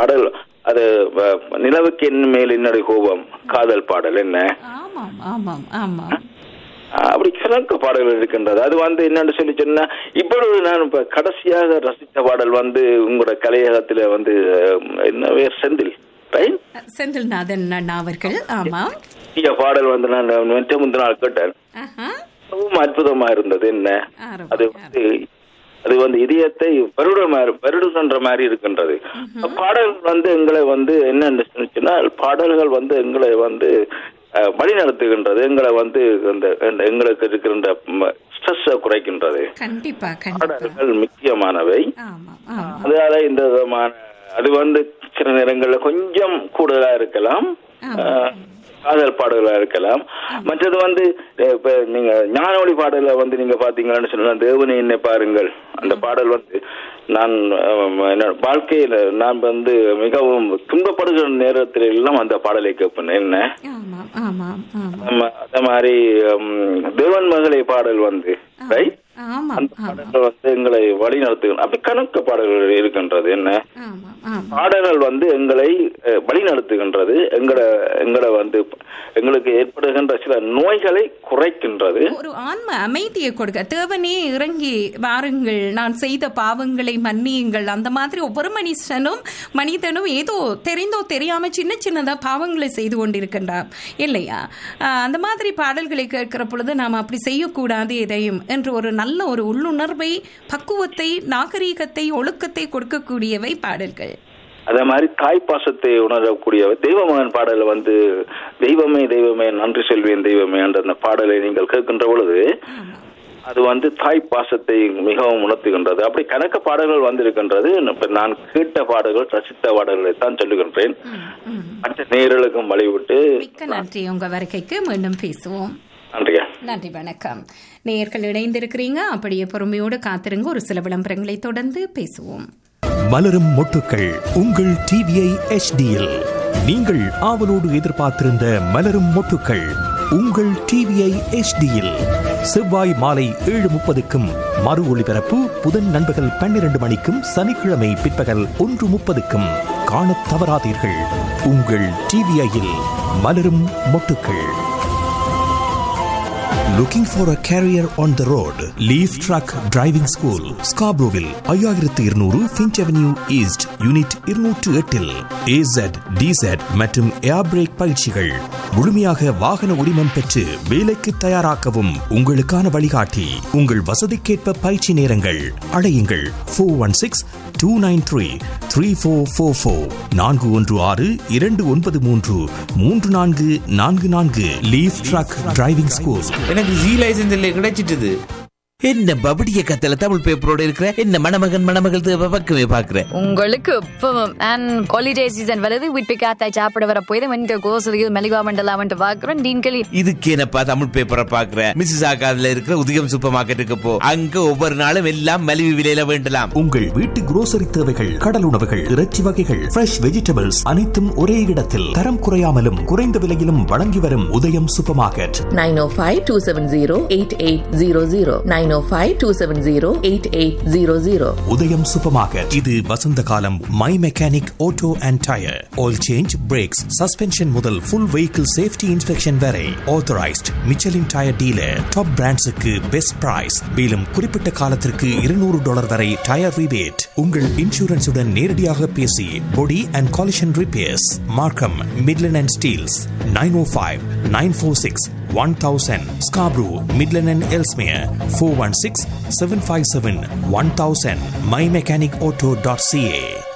பாடல் அது வ- நிலவுக்கு என் மேல் என்னுடைய கோபம் காதல் பாடல் என்ன ஆமாம் ஆமாம் ஆமாம் அப்படி கிழக்கு பாடல்கள் இருக்கின்றது அது வந்து என்னன்னு சொல்லி சொன்னா இப்பொழுது நான் இப்ப கடைசியாக ரசித்த பாடல் வந்து உங்களோட கலையகத்துல வந்து அஹ், என்ன வேர் செந்தில் ரைட் செந்தில்நாதன் அண்ணா அவர்கள் ஆமாம் இந்த பாடல் வந்து நான் நேற்று முந்தின நாள் கேட்டேன் ஆஹா மிகவும் அற்புதமா இருந்தது என்ன ஆரம்பம், அது வந்து அது வந்து இதயத்தை வருட மாதிரி வருடுகின்ற மாதிரி இருக்கின்றது பாடல் வந்து எங்களை வந்து என்ன சொன்னால் பாடல்கள் வந்து எங்களை வந்து அஹ், வழி நடத்துகின்றது எங்களை வந்து அந்த அந்த எங்களுக்கு இருக்கின்ற ஸ்ட்ரெஸ்ஸை குறைக்கின்றது கண்டிப்பா கண்டிப்பா பாடல்கள் முக்கியமானவை ஆமாம் ஆமாம் அதனால இந்த விதமான அது வந்து சில நேரங்கள்ல கொஞ்சம் கூடுதலா இருக்கலாம் ஆமா. அஹ், காதல் பாடல்களா இருக்கலாம் மற்றது வந்து அஹ், இப்ப நீங்க ஞானொளி பாடல வந்து நீங்க பாத்தீங்கன்னு சொன்னா தேவனை என்னை பாருங்கள் அந்த பாடல் வந்து நான் அஹ், என்ன வாழ்க்கையில நான் வந்து மிகவும் துன்பப்படுகிற நேரத்துல எல்லாம் அந்த பாடலை கேட்பேன் என்ன ஆமாம் ஆமாம் ஆமாம் நம்ம அதே மாதிரி உம், தேவன் மகளை பாடல் வந்து ரைட் ஆமாம் அந்த ஆமாம் பாடல்கள் வந்து எங்களை வழி நடத்துகிற அப்படி கணக்கு பாடல்கள் இருக்கின்றது என்ன ஆமாம் ஆமாம் பாடல்கள் வந்து எங்களை அஹ், வழி நடத்துகின்றது எங்களை எங்களை வந்து எங்களுக்கு ஏற்படுகின்ற சில நோய்களை குறைக்கின்றது ஒரு ஆன்ம அமைதியை கொடுக்க தேவனே இறங்கி வாருங்கள் நான் செய்த பாவங்களை மன்னியுங்கள் அந்த மாதிரி ஒவ்வொரு மனுஷனும் மனிதனும் ஏதோ தெரிந்தோ தெரியாம சின்ன சின்னதா பாவங்களை செய்து கொண்டிருக்கின்றார் இல்லையா ஆஹ் அந்த மாதிரி பாடல்களை கேட்கிற பொழுது நாம் அப்படி செய்யக்கூடாது எதையும் என்று ஒரு நல்ல ஒரு உள்ளுணர்வை பக்குவத்தை நாகரீகத்தை ஒழுக்கத்தை கொடுக்கக்கூடியவை பாடல்கள் அதே மாதிரி தாய் பாசத்தை உணரக்கூடிய தெய்வமகன் பாடல வந்து தெய்வமே தெய்வமே நன்றி செல்வேன் தெய்வமே என்ற அந்த பாடலை நீங்கள் கேட்கின்ற பொழுது அது வந்து தாய் பாசத்தை மிகவும் உணர்த்துகின்றது அப்படி கணக்க பாடல்கள் வந்திருக்கின்றது இப்ப நான் கேட்ட பாடல்கள் ரசித்த பாடல்களை தான் சொல்லுகின்றேன் மற்ற நேர்களுக்கும் வழிவிட்டு மிக்க நன்றி உங்க வருகைக்கு மீண்டும் பேசுவோம் நன்றியா நன்றி வணக்கம் நேயர்கள் இணைந்திருக்கிறீங்க அப்படியே பொறுமையோடு காத்திருங்க ஒரு சில விளம்பரங்களை தொடர்ந்து பேசுவோம் மலரும் மொட்டுக்கள் உங்கள் டிவிஐ எச்டியில் நீங்கள் ஆவலோடு எதிர்பார்த்திருந்த மலரும் மொட்டுக்கள் உங்கள் டிவிஐ எச்டியில் செவ்வாய் மாலை ஏழு முப்பதுக்கும் மறு ஒளிபரப்பு புதன் நண்பகல் பன்னிரண்டு மணிக்கும் சனிக்கிழமை பிற்பகல் ஒன்று முப்பதுக்கும் காணத் தவறாதீர்கள் உங்கள் டிவிஐயில் மலரும் மொட்டுக்கள் Looking for a career on the road? Leaf Truck Driving School, Scarboroughville, ஐயாயிரத்து இருநூறு ஃபின்ச் அவென்யூ ஈஸ்ட் யூனிட் இருநூற்று எட்டில் ஏசட் டிசட் மற்றும் ஏர் பிரேக் பயிற்சிகள் முழுமையாக வாகன உரிமம் பெற்று வேலைக்கு தயாராக்கவும் உங்களுக்கான வழிகாட்டி உங்கள் வசதிக்கேற்ப பயிற்சி நேரங்கள் அழையுங்கள் four one six two nine three three four four four நான்கு ஒன்று ஆறு இரண்டு ஒன்பது மூன்று மூன்று நான்கு நான்கு நான்கு லீஃப் ட்ரக் டிரைவிங் ஸ்கூல் எனக்கு ஜி லைசன்ஸ் இல்லை கிடைச்சிட்டுது என்ன பபடிய கத்தல தமிழ் பேப்பரோட இருக்கிற என்ன மணமகன் மணமகள் தேவை பக்கமே பாக்குறேன் உங்களுக்கு இப்பவும் அண்ட் ஹாலிடே சீசன் வருது வீட்டு காத்தாய் சாப்பிட வர போய் இந்த கோசலியில் மெலிவா மண்டலாமன்ட்டு பார்க்குறோம் டீன்களி இதுக்கு என்னப்பா தமிழ் பேப்பரை பாக்குற மிஸ்ஸஸ் ஆகாதுல இருக்கிற உதயம் சூப்பர் மார்க்கெட்டுக்கு போ அங்க ஒவ்வொரு நாளும் எல்லாம் மலிவு விலையில வேண்டலாம் உங்கள் வீட்டு grocery தேவைகள் கடல் உணவுகள் இறைச்சி வகைகள் ஃப்ரெஷ் வெஜிடபிள்ஸ் அனைத்தும் ஒரே இடத்தில் தரம் குறையாமலும் குறைந்த விலையிலும் வழங்கி வரும் உதயம் சூப்பர் மார்க்கெட் 905-270-8800 905-270-8800 உதயம் சூப்பர் மார்க்கெட் இது வசந்த காலம் my mechanic auto and tyre oil change brakes suspension முதல் ஃபுல் வெஹிக்கிள் சேஃப்டி இன்ஸ்பெக்ஷன் வரை authorised Michelin tyre dealer top பிராண்ட்ஸுக்கு பெஸ்ட் பிரைஸ் மேலும் குறிப்பிட்ட காலத்திற்கு இருநூறு டாலர் வரை டயர் ரிபேட் உங்கள் இன்சூரன்ஸுடன் நேரடியாக பேசி body and collision repairs Markham Midland and Steeles nine O five nine four six one thousand Scarborough Midland and Ellesmere four one six seven five seven one thousand my mechanic auto dot CA